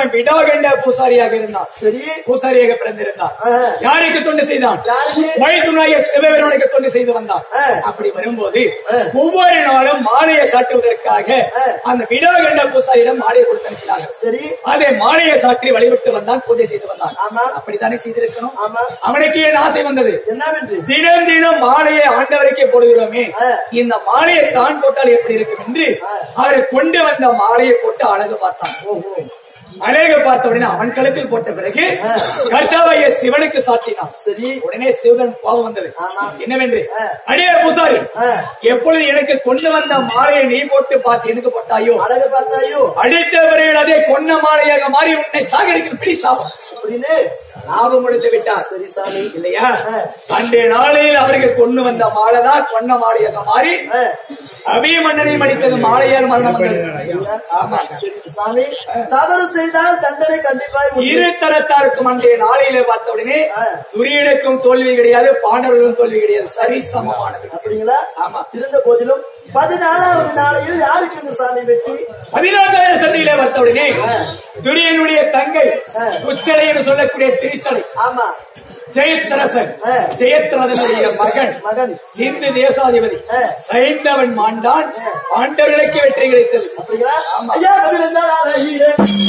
அவன் விடாகண்ட பூசாரியாக இருந்தான் சரி பூசாரியாக பிறந்திருந்தான் ஆ. யாருக்கு தொண்டு செய்தான் யாருக்கு? வழித்துணைய சிவபெருமானுக்கு தொண்டு செய்து வந்தான் ஆ. அப்படி வரும்போது ஆ. ஒவ்வொரு நாளும் மாலையை சாட்டுவதற்காக ஆ. அந்த விடாகண்ட பூசாரியிடம் மாலையை கொடுத்திருக்கிறார்கள் சரி அதை மாலையை சாற்றி வழிபட்டு வந்தான் பூஜை செய்து வந்தான் ஆமா. அப்படித்தானே செய்திருக்கணும் ஆமா அவனுக்கு ஏன் ஆசை வந்தது என்னவென்று தினம் தினம் மாலையை ஆண்டவருக்கே போடுகிறோமே ஆ. இந்த மாலையை தான் போட்டால் எப்படி இருக்கும் என்று ஆ. அவரை கொண்டு வந்த மாலையை போட்டு அழகு பார்த்தான் ஓஹோ அழகு பார்த்த உடனே அவன் கழுத்தில் போட்ட பிறகு ஆ. கர்த்தாவைய சிவனுக்கு சாத்தினான் சரி உடனே சிவன் கோபம் வந்தது ஆமா. என்னவென்று ஆ. அடியே பூசாரி ஆ. எப்பொழுது எனக்கு கொண்டு வந்த மாலையை நீ போட்டு பார்த்து எனக்கு போட்டாயோ அழகு பார்த்தாயோ அடித்த பிறகு அதே கொன்ன மாலையாக மாறி உன்னை சாகரிக்கும் பிடி சாபம் அப்படின்னு சாபம் கொடுத்து விட்டார் சரி சாமி இல்லையா ஆ. அன்றைய நாளில் அவருக்கு கொண்டு வந்த மாலைதான் கொன்ன மாலையாக மாறி ஆ. அபிமன்னனை மடித்தது மாலையால் மரணம் வந்தது ஆமா சரி சாமி தவறு செய்தால் தண்டனை கண்டிப்பாய் உண்டு. இரு தரத்தாருக்கும் அன்றைய நாளையில பார்த்த உடனே ஆ. துரியனுக்கும் தோல்வி கிடையாது பாண்டவர்களுக்கும் தோல்வி கிடையாது சரி சமமானது அப்படிங்களா ஆமா. இருந்த போதிலும் பதினாலாவது நாளையில் யாருக்கு இந்த சாமி வெற்றி பதினான்காயிரம் சண்டையில பார்த்த உடனே துரியனுடைய தங்கை ஆ. உச்சலை என்று சொல்லக்கூடிய திருச்சலை ஆமா ஜெயத்ரசன் ஆ. ஜெயத்ரசனுடைய மகன் மகன் சிந்து தேசாதிபதி ஆ. சைந்தவன் மாண்டான் பாண்டவர்களுக்கு வெற்றி கிடைத்தது அப்படிங்களா ஐயா பதினெட்டாம் நாளையிலே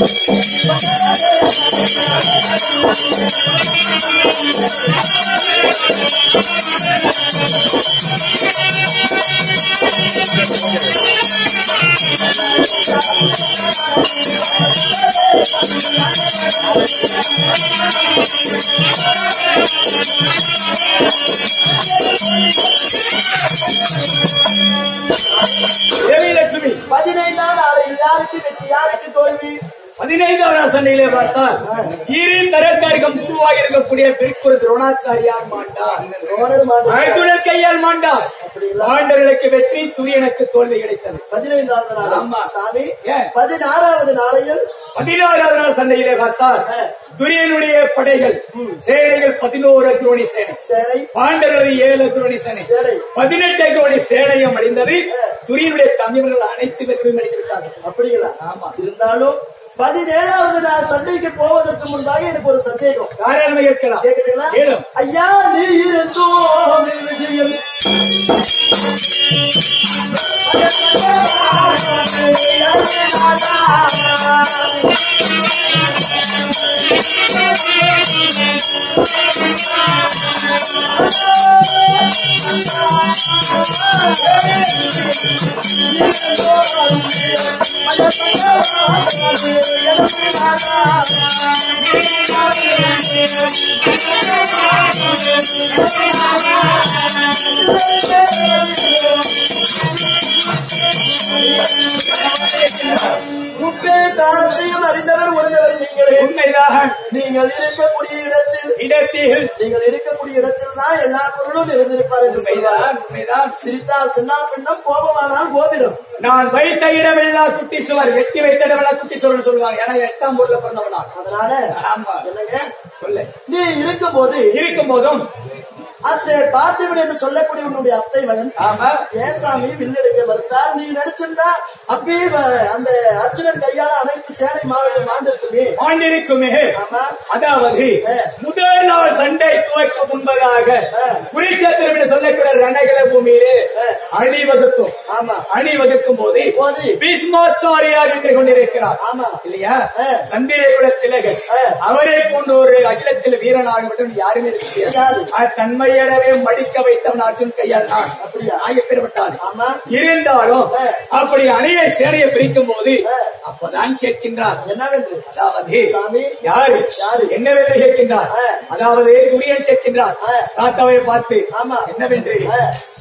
தேவி லட்சுமி பதினைந்தாம் நாளையில் யாருக்கு வெற்றி யாருக்கு தோல்வி பதினைந்தாவது சண்டையிலே பார்த்தால் இரு தரத்தாருக்கும் உருவாகி இருக்கக்கூடிய பிற்குரு துரோணாச்சாரியார் மாண்டார் ரோணர் மாதிரி அர்ஜுனன் கையால் மாண்டார் பாண்டவர்களுக்கு வெற்றி துரியனுக்கு தோல்வி கிடைத்தது பதினைந்தாவது ஆமா. நாள் சாமி ஏன்? பதினாறாவது நாளையில் பதினாறாவது நாள் சண்டையிலே பார்த்தால் ஆ. துரியனுடைய படைகள் சேனைகள் பதினோரு அக்ரோணி சேனை சேனை பாண்டவர்களது ஏழு அக்ரோணி சேனை சேனை பதினெட்டு அக்ரோணி சேனையும் அடைந்தது துரியனுடைய தமிழர்கள் அனைத்து பேரும் அடித்து விட்டார்கள் அப்படிங்களா ஆமா. இருந்தாலும் பதினேழாவது நாள் சண்டைக்கு போவதற்கு முன்பாக எனக்கு ஒரு சந்தேகம் தாராளமாக இருக்கலாம் கேக்குறீங்களா கேளும் ஐயா நீ இருந்தோ நீ விஜயம் முப்பே காலத்தையும் அறிந்தவர் உணர்ந்தவர் நீங்களே உண்மைதான் நீங்கள் இருக்கக்கூடிய இடத்தில் இடத்தில் நீங்கள் இருக்கக்கூடிய இடத்தில் தான் எல்லா பொருளும் இருந்திருப்பார் என்று சொல்வார் உண்மைதான் உண்மைதான் சிரித்தால் சின்னால் பின்னம் கோபமானால் கோபிரம் நான் வைத்த இடமெல்லாம் குட்டி சுவர் எட்டி வைத்த இடமெல்லாம் குட்டி சுவர்னு சொல்லுவாங்க ஏன்னா எட்டாம் ஊர்ல பிறந்தவனா அதனால ஆமா என்னங்க சொல்லு நீ இருக்கும் போது இருக்கும் போதும் அந்த பார்த்திபன் என்று சொல்லக்கூடிய உன்னுடைய அத்தை மகன் ஆமா ஏசாமி வில்லெடுக்க மறுத்தார் நீ நினைச்சிருந்தா அப்பயே வ- அந்த அர்ஜுனன் கையால அனைத்து சேனை மாநில மாண்டிருக்குமே ஆண்டிருக்குமே ஆமா அதாவது ஆ. முதல் நாள் சண்டை துவக்க முன்பதாக ஆ. குருச்சேத்திரம் என்று சொல்லக்கூடிய ரணகல பூமியிலே ஆ. அணிவகுக்கும் ஆமா அணிவகுக்கும் போது போது. பீஷ்மாச்சாரியார் என்று கொண்டிருக்கிறார் ஆமா இல்லையா ஆ. சந்திரகுல திலகர் ஆ. அவரை போன்ற ஒரு அகிலத்தில் வீரனாக மட்டும் யாருமே இருக்க கிடையாது. முடியாது தன்மையறவே மடிக்க வைத்தவன் அர்ஜுன் கையால் நான் அப்படியா? ஆயப்பெறப்பட்டார் ஆமா. இருந்தாலும் ஆ. அப்படி அணிய சேனையை பிரிக்கும் போது ஆ. அப்பதான் கேட்கின்றார் என்னவென்று அதாவது சாமி. யாரு யாரு? என்னவென்று கேட்கின்றார் ஆ. அதாவது துரியன் கேட்கின்றார் ஆ. தாத்தாவை பார்த்து ஆமா. என்னவென்று ஆ,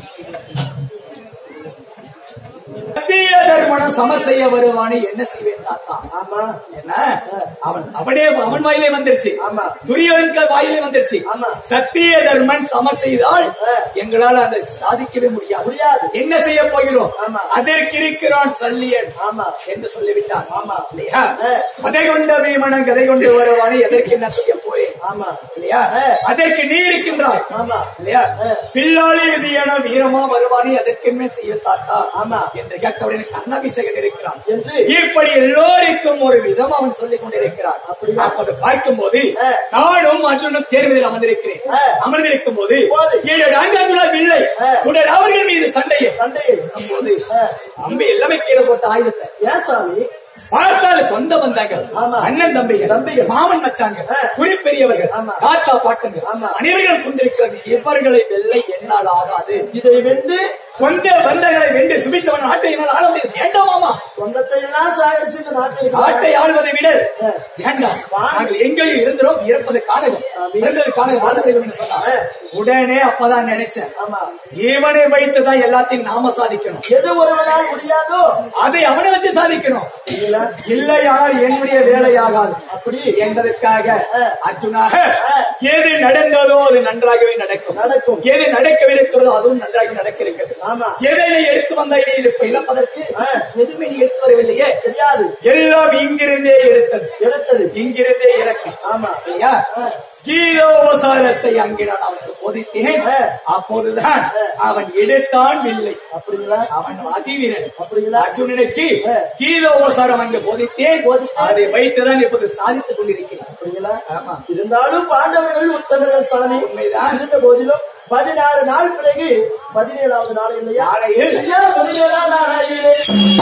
சத்திய தர்மணம் சம செய்ய வருவானு என்ன செய்வேன் தாத்தா ஆமா என்ன அவன் அவனே அவன் வாயிலே வந்துருச்சு ஆமா. துரியன் வாயிலே வந்துருச்சு ஆமா. சத்திய தர்மன் சம செய்தால் ஆ. எங்களால அதை சாதிக்கவே முடியாது முடியாது. என்ன செய்ய போகிறோம் ஆமா. அதற்கு இருக்கிறான் சல்லியன் ஆமா என்று சொல்லிவிட்டான் ஆமா. இல்லையா ஆ. கதை கொண்ட வீமனன் கதை கொண்டு வருவானு எதற்கு என்ன செய்ய போறேன் ஆமா இல்லையா அதற்கு நீ இருக்கின்றாய் ஆமா இல்லையா பில்லாளி விதியான வீரமா வருவானே அதற்கென்மே செய்ய தாத்தா ஆமா. என்று கேட்டவுடனே கண்ணாபிஷேகன் இருக்கிறான் என்று இப்படி எல்லோருக்கும் ஒரு விதம் அவன் சொல்லிக் கொண்டிருக்கிறான் அப்படியா? அப்போது பார்க்கும்போது ஆ. நானும் அர்ஜுனும் தேர்வில் அமர்ந்திருக்கிறேன் ஆ. அமர்ந்திருக்கும் போது போது. ஏழு அங்கர்ஜுனா இல்லை ஆ. தொடர் அவர்கள் மீது சண்டையை சண்டையில் போது அம்பி எல்லாமே கீழே போட்ட ஆயுதத்தை ஏன் சாமி பார்த்தால் சொந்த பந்தங்கள் ஆமா. அண்ணன் தம்பிகள் தம்பிகள். மாமன் மச்சாங்க ஆ. குறிப்பெரியவர்கள் ஆமா. தாத்தா பாட்டங்கள் ஆமா. அனைவரும் கொண்டிருக்கிறது இவர்களை வெல்லை என்னால் ஆகாது இதை வென்று சொந்த பந்தங்களை வென்று சுபித்தவன் நாட்டை என்னால் ஆள முடியாது வேண்டாமாமா சொந்தத்தை எல்லாம் சாகடிச்சு இந்த நாட்டை நாட்டை ஆள்வதை விட ஆ. வேண்டாம் நாங்கள் எங்கேயும் இருந்தோம் இறப்பது காணகம் சாமி. இறந்தது காணகம் வாழ வேண்டும் என்று சொன்னாங்க உடனே அப்பதான் நினைச்சேன் ஆமா இவனை வைத்துதான் எல்லாத்தையும் நாம சாதிக்கணும் எது ஒருவனால் முடியாதோ அதை அவனை வச்சு சாதிக்கணும் இல்லையா? இல்லையானால் என்னுடைய வேலையாகாது அப்படி என்பதற்காக ஆ. அர்ஜுனாக ஆ. எது நடந்ததோ அது நன்றாகவே நடக்கும் நடக்கும் எது நடக்கவிருக்கிறதோ அதுவும் நன்றாக நடக்க இருக்கிறது ஆமா எதை நீ எடுத்து வந்தாய் நீ இதை இழப்பதற்கு ஆ. எதுவுமே நீ எடுத்து வரவில்லையே தெரியாது எல்லாம் இங்கிருந்தே எடுத்தது எடுத்தது இங்கிருந்தே இறக்கும் ஆமா இல்லையா கீதோபசாரத்தை அங்கே நான் அவனுக்கு போதித்தேன் ஆ. அப்போதுதான் அவன் எடுத்தான் இல்லை அப்படிங்களா அவன் அதிவீரன் அப்படிங்களா அர்ஜுனனுக்கு ஆ. கீதோபசாரம் அங்கே போதித்தேன் போதித்தேன். அதை வைத்துதான் இப்போது சாதித்துக் கொண்டிருக்கிறேன் அப்படிங்களா ஆமா இருந்தாலும் பாண்டவர்கள் உத்தமர்கள் சாமி உண்மைதான். இருந்த போதிலும் பதினாறு நாள் பிறகு பதினேழாவது நாள் இல்லையா நாளையில் ஐயா, பதினேழாம் நாளையிலே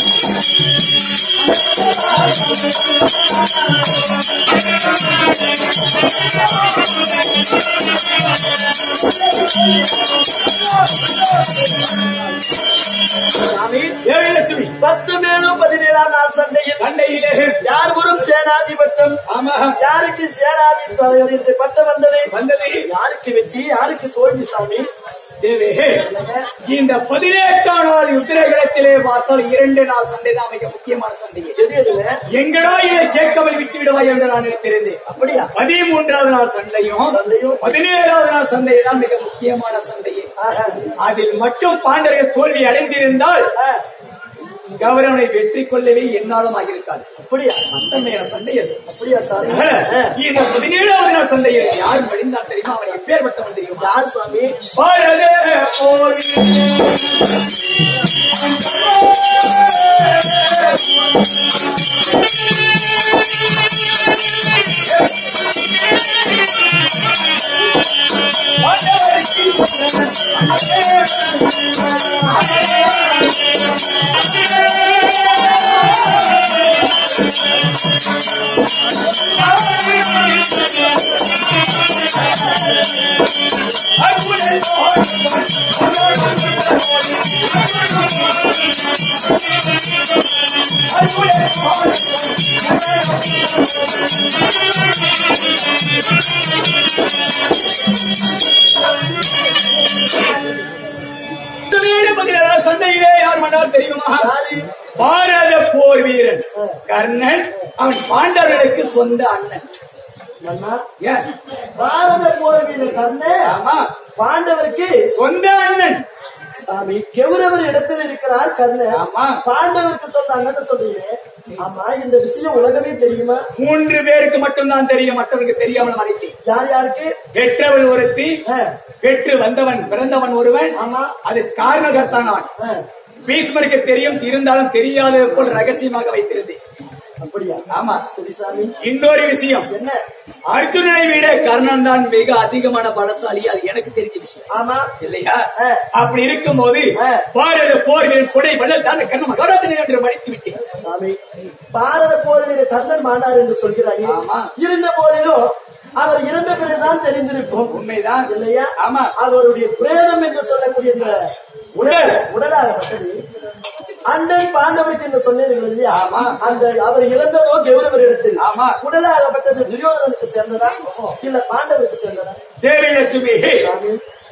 சாமி ஏழு லட்சுமி பத்து மேலும் பதினேழாம் நாள் சண்டையில் சண்டையிலே யார் புறம் சேனாதிபட்டம் ஆமா யாருக்கு சேனாதி தலைவர் என்று பட்டம் வந்தது வந்தது யாருக்கு வெற்றி யாருக்கு தோல்வி சாமி தேவே இந்த பதினெட்டாம் நாள் யுத்திரகலத்திலே பார்த்தால் இரண்டு நாள் சண்டை தான் மிக முக்கியமான சண்டை எது எதுல எங்கடா இதை கேட்காமல் விட்டு விடுவாய் என்று நான் நினைத்திருந்தேன் அப்படியா பதிமூன்றாவது நாள் சண்டையும் சண்டையும். பதினேழாவது நாள் சண்டை தான் மிக முக்கியமான சண்டையே ஆஹா. அதில் மட்டும் பாண்டவர்கள் தோல்வி அடைந்திருந்தால் ஆ, கௌரவனை வெற்றி கொள்ளவே என்னாலும் ஆகியிருக்காது அப்படியா அந்த நேர சண்டை அது அப்படியா சாமி ஆ, இந்த பதினேழாவது நாள் சண்டையில் யார் மடிந்தான் தெரியுமா அவன் எப்பேற்பட்டவன் தெரியுமா யார் சாமி பாரத போர் பதினேழு பதினேழாவது சண்டையிலே யார் மன்னர் தெரியுமா யாரு பாரத போர் வீரன் கர்ணன் அவன் பாண்டவர்களுக்கு சொந்த அண்ணன் மன்னா ஏன் பாரத போர் வீரர் கர்ணே ஆமா பாண்டவருக்கு சொந்த அண்ணன் சாமி கெவுரவர் இடத்தில் இருக்கிறார் கர்ணன் ஆமா பாண்டவருக்கு சொந்த அண்ணன் சொல்றீங்க ஆமா இந்த விஷயம் உலகமே தெரியுமா மூன்று பேருக்கு மட்டும்தான் தெரியும் மற்றவருக்கு தெரியாமல் மறைத்தேன் யார் யாருக்கு பெற்றவன் ஒருத்தி ஆ, பெற்று வந்தவன் பிறந்தவன் ஒருவன் ஆமா அது காரணகர்த்தான் நான் ஆ, பீஷ்மருக்கு தெரியும் இருந்தாலும் தெரியாத போல் ரகசியமாக வைத்திருந்தேன் அப்படியா ஆமா சரி சாமி இன்னொரு விஷயம் என்ன அர்ஜுனனை விட கர்ணன் தான் மிக அதிகமான பலசாலி அது எனக்கு தெரிஞ்ச விஷயம் ஆமா இல்லையா ஆ. அப்படி இருக்கும்போது ஆ. பாரத போர் வீரன் கொடை வள்ளல் தான் கர்ண மகாராஜனை என்று மடித்து விட்டேன் சாமி பாரத போர் வீரர் கர்ணன் மாண்டார் என்று சொல்கிறாயே ஆமா. இருந்த போதிலும் அவர் இறந்த பிறகுதான் தெரிந்திருக்கும் உண்மைதான் இல்லையா ஆமா அவருடைய பிரேதம் என்று சொல்லக்கூடிய இந்த உடல் உடலாகப்பட்டது அண்ணன் பாண்டவருக்கு என்று சொன்னீர்கள் இல்லையா ஆமா. அந்த அவர் இறந்ததோ கௌரவர் இடத்தில் ஆமா. உடலாகப்பட்டது துரியோதனனுக்கு சேர்ந்ததா இல்ல பாண்டவருக்கு சேர்ந்ததா தேவி லட்சுமி சாமி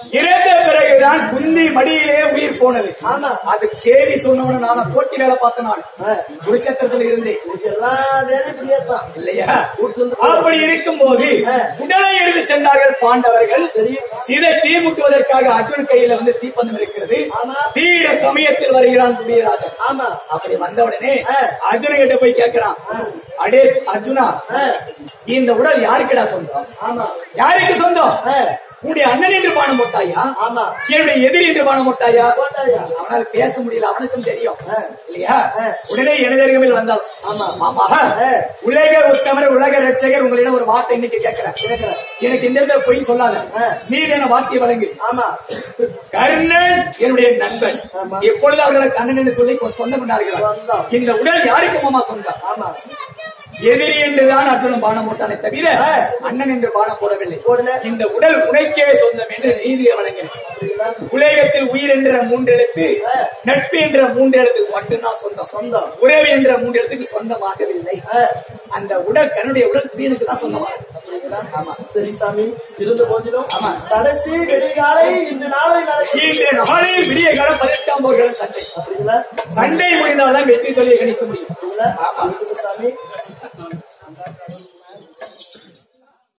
இறந்த பிறகுதான் குந்தி மடியிலே உயிர் போனது ஆமா. அதுக்கு செய்தி சொன்னவன நான் போட்டி வேலை பார்த்த நான் ஆ. குருச்சத்திரத்துல இருந்தேன் இதுக்கு எல்லா வேலையும் இப்படியே தான் இல்லையா வீட்டுல இருந்து அப்படி இருக்கும்போது ஆ. உடலை எழுதி சென்றார்கள் பாண்டவர்கள் சரி இதை தீமுட்டுவதற்காக அர்ஜுன் கையில வந்து தீப்பந்தம் இருக்கிறது ஆமா. தீர சமயத்தில் வருகிறான் துரியராஜன் ஆமா அப்படி வந்த உடனே ஆ. அர்ஜுன கிட்ட போய் கேட்கிறான் அடே அர்ஜுனா ஆ, இந்த உடல் யாருக்குடா சொந்தம் ஆமா யாருக்கு சொந்தம் ஆ, உன்னுடைய அண்ணன் என்று பானம் போட்டாயா ஆமா என்னுடைய எதிரி என்று பானம் போட்டாயா போட்டாயா அவனால பேச முடியல அவனுக்கும் தெரியும் ஆ. இல்லையா ஆ. உடனே எனதருகமில் வந்தான் ஆமா. ஆமா ஆ. உலக உத்தமர் உலக ரட்சகர் உங்களிடம் ஒரு வார்த்தை இன்னைக்கு கேட்கிறேன் கேட்கிறேன். எனக்கு இந்த இடத்துல பொய் சொல்லாத ஆ. நீர் என வார்த்தை வழங்கு ஆமா கர்ணன் என்னுடைய நண்பன் ஆமா. எப்பொழுது அவர்களை கண்ணன் என்று சொல்லி சொந்தம் கொண்டார்கள் சொந்தம். இந்த உடல் யாருக்கு மாமா சொந்தம் ஆமா எதிரி என்றுதான் அர்ஜுனன் பானம் போட்டானே தவிர ஆ. அண்ணன் என்று பானம் போடவில்லை போடல. இந்த உடல் உனக்கே சொந்தம் என்று நீதியை வழங்கினேன் அப்படிங்களா? உலகத்தில் உயிர் என்ற மூன்று எழுத்து ஆ. நட்பு என்ற மூன்று எழுத்துக்கு மட்டும்தான் சொந்தம் சொந்தம். உறவு என்ற மூன்று எழுத்துக்கு சொந்தமாகவில்லை ஆ, அந்த உடல் கண்ணுடைய உடல் துரியனுக்கு தான் சொந்தமாகும் அப்படிங்களா? ஆமா சரி சாமி இருந்த போதிலும் ஆமா. கடைசி வெளிகாலை இன்று நாளை நடக்கும் இன்று நாளில் விடிய காலம் பதினெட்டாம் போர்களும் சண்டை அப்படிங்களா சண்டை முடிந்தால்தான் வெற்றி தொழிலை கணிக்க முடியும் அப்படிங்களா? இருக்கட்டும் சாமி